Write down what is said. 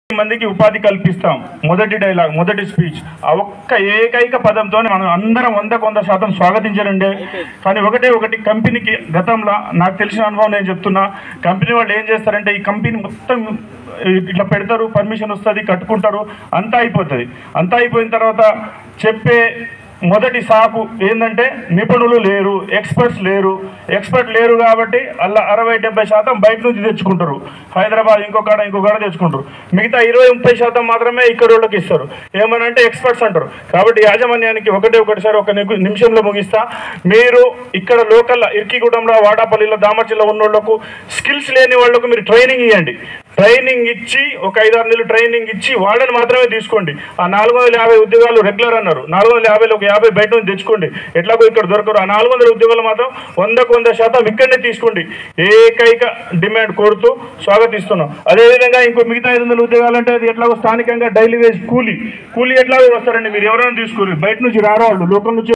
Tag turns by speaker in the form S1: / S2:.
S1: మందికి ఉపాధి కల్పిస్తాం మొదటి డైలాగ్ మొదటి స్పీచ్ ఆ ఒక్క ఏకైక పదంతో మనం అందరం వందకు వంద శాతం స్వాగతించారండి కానీ ఒకటే ఒకటి కంపెనీకి గతంలో నాకు తెలిసిన అనుభవం నేను చెప్తున్నా కంపెనీ వాళ్ళు ఏం చేస్తారంటే ఈ కంపెనీ మొత్తం ఇట్లా పెడతారు పర్మిషన్ వస్తుంది కట్టుకుంటారు అంతా అయిపోతుంది అంతా అయిపోయిన తర్వాత చెప్పే మొదటి సాకు ఏంటంటే నిపుణులు లేరు ఎక్స్పర్ట్స్ లేరు ఎక్స్పర్ట్ లేరు కాబట్టి అలా అరవై డెబ్బై శాతం బయట నుంచి తెచ్చుకుంటారు హైదరాబాద్ ఇంకో కాడ ఇంకో కాడ తెచ్చుకుంటారు మిగతా ఇరవై ముప్పై శాతం మాత్రమే ఇక్కడ వాళ్ళకి ఇస్తారు ఏమనంటే ఎక్స్పర్ట్స్ అంటారు కాబట్టి యాజమాన్యానికి ఒకటే ఒకటిసారి ఒక నిమి- నిమిషంలో ముగిస్తా మీరు ఇక్కడ లోకల్ ఇర్కిగూడెంలో వాడాపల్లిలో దామర్చిలో ఉన్న వాళ్ళకు స్కిల్స్ లేని వాళ్ళకు మీరు ట్రైనింగ్ ఇవ్వండి ట్రైనింగ్ ఇచ్చి ఒక ఐదారు నెలలు ట్రైనింగ్ ఇచ్చి వాళ్ళని మాత్రమే తీసుకోండి ఆ నాలుగు వందల యాభై ఉద్యోగాలు రెగ్యులర్ అన్నారు నాలుగు వందల యాభైలో ఒక యాభై బయట నుంచి తెచ్చుకోండి ఎట్లాగో ఇక్కడ దొరకరు ఆ నాలుగు వందల ఉద్యోగాలు మాత్రం వందకు వంద శాతం ఇక్కడనే తీసుకోండి ఏకైక డిమాండ్ కోరుతూ స్వాగతిస్తున్నాం అదేవిధంగా ఇంకో మిగతా ఐదు వందల ఉద్యోగాలు అంటే అది ఎట్లాగో స్థానికంగా డైలీ వేజ్ కూలీ కూలీ ఎట్లాగో వస్తారండి మీరు ఎవరైనా తీసుకోరు బయట నుంచి రారు వాళ్ళు లోకల్ నుంచి